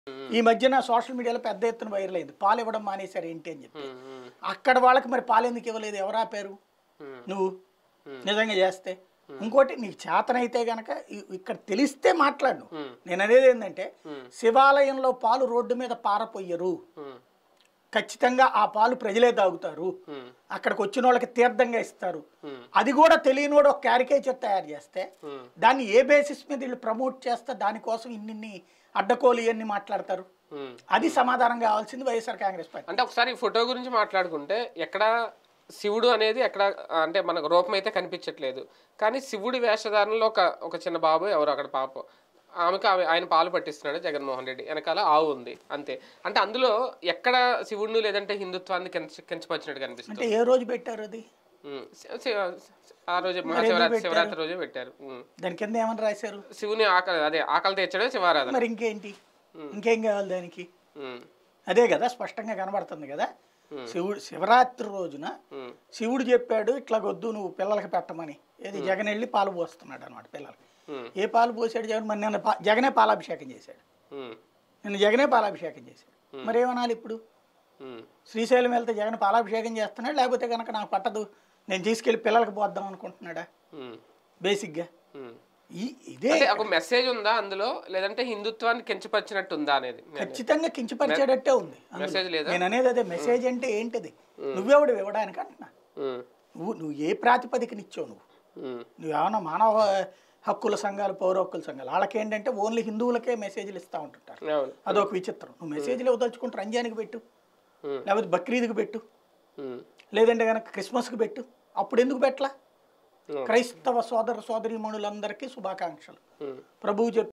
ఈ మధ్యన సోషల్ మీడియాలో పెద్ద ఎత్తున వైరల్ అయింది పాలు ఇవ్వడం మానేశారు ఏంటి అని చెప్పి ఉమ్, ఉమ్, అక్కడ వాళ్ళకి మరి పాలు ఎందుకు ఇవ్వలేదు ఎవరు ఆపారు ఉమ్, నువ్వు నిజంగా చేస్తే ఇంకోటి నీకు చేతనైతే గనక ఇ- ఇక్కడ తెలిస్తే మాట్లాడు ఉమ్, నేను అనేది ఏంటంటే ఉమ్, శివాలయంలో పాలు రోడ్డు మీద పారపోయ్యరు ఉమ్, ఖచ్చితంగా ఆ పాలు ప్రజలే తాగుతారు ఉమ్, అక్కడికి వచ్చిన వాళ్ళకి తీర్థంగా ఇస్తారు ఉమ్, అది కూడా తెలియనివాడు ఒక క్యారికేచర్ తయారు చేస్తే ఉమ్, దాన్ని ఏ బేసిస్ మీద వీళ్ళు ప్రమోట్ చేస్తే దానికోసం ఇన్నిన్ని అడ్డకోలు ఇవన్నీ మాట్లాడతారు ఉమ్. అది సమాధానం కావాల్సింది వైఎస్ఆర్ కాంగ్రెస్ పార్టీ అంటే ఒకసారి ఈ ఫోటో గురించి మాట్లాడుకుంటే ఎక్కడ శివుడు అనేది ఎక్కడ అంటే మనకు రూపం అయితే కనిపించట్లేదు కానీ శివుడి వేషధారణలో ఒక ఒక చిన్న బాబు ఎవరు అక్కడ పాప ఆమెకు ఆమె ఆయన పాలు పట్టిస్తున్నాడు జగన్మోహన్ రెడ్డి వెనకాల ఆవు ఉంది అంతే అంటే అందులో ఎక్కడ శివుడిని లేదంటే హిందుత్వాన్ని కించ కించపరిచినట్టు కనిపిస్తుంది అంటే ఏ రోజు పెట్టారు అది ఉమ్. శి- శి- ఆ రోజు మహాశివరాత్రి శివరాత్రి రోజే పెట్టారు ఉమ్. దాని కింద ఏమని రాశారు శివుని ఆకలి అదే ఆకలి తీర్చడం శివారాధన మరి ఇంకేంటి ఇంకేం కావాలి దానికి ఉమ్. అదే కదా స్పష్టంగా కనబడుతుంది కదా శివుడు శివరాత్రి రోజున ఉమ్. శివుడు చెప్పాడు ఇట్లా వద్దు నువ్వు పిల్లలకి పెట్టమని ఏది జగన్ వెళ్ళి పాలు పోస్తున్నాడు అనమాట పిల్లలకి ఉమ్. ఏ పాలు పోసాడు జగన్ మరి నిన్న పా- జగనే పాలాభిషేకం చేశాడు ఉమ్. నిన్న జగనే పాలాభిషేకం చేశాడు మరి ఏమనాలి ఇప్పుడు ఉమ్. శ్రీశైలం వెళ్తే జగన్ పాలాభిషేకం చేస్తున్నాడు లేకపోతే కనుక నాకు పట్టదు నేను తీసుకెళ్ళి పిల్లలకి పోద్దాం అనుకుంటున్నాడా ఉమ్. బేసిక్గా ఉమ్. ఈ ఇదే అంటే ఒక మెసేజ్ ఉందా అందులో లేదంటే హిందుత్వాన్ని కించపరిచినట్టు ఉందా అనేది ఖచ్చితంగా కించపరిచేటట్టే ఉంది అందులో. మెసేజ్ లేదా నేను అనేది అదే మెసేజ్ అంటే ఏంటిది నువ్వెవడు ఇవ్వడానికి అంటున్నా ఉమ్, నువ్వు నువ్వు ఏ ప్రాతిపదికనిచ్చావు నువ్వు ఉమ్, నువ్వేమన్నా మానవ హక్కుల సంఘాలు పౌర హక్కుల సంఘాలు వాళ్ళకేంటంటే ఓన్లీ హిందువులకే మెసేజ్లు ఇస్తూ ఉంటుంటారు అవును అదొక విచిత్రం నువ్వు మెసేజ్లు ఇవ్వదలుచుకుంటే రంజాన్కి పెట్టు ఉమ్, లేకపోతే బక్రీద్కి పెట్టు ఉమ్, లేదంటే కనుక క్రిస్మస్కి పెట్టు అప్పుడు ఎందుకు పెట్టలా ఉమ్, క్రైస్తవ సోదర సోదరీమణులందరికీ శుభాకాంక్షలు ఉమ్. ప్రభువు చెప్పి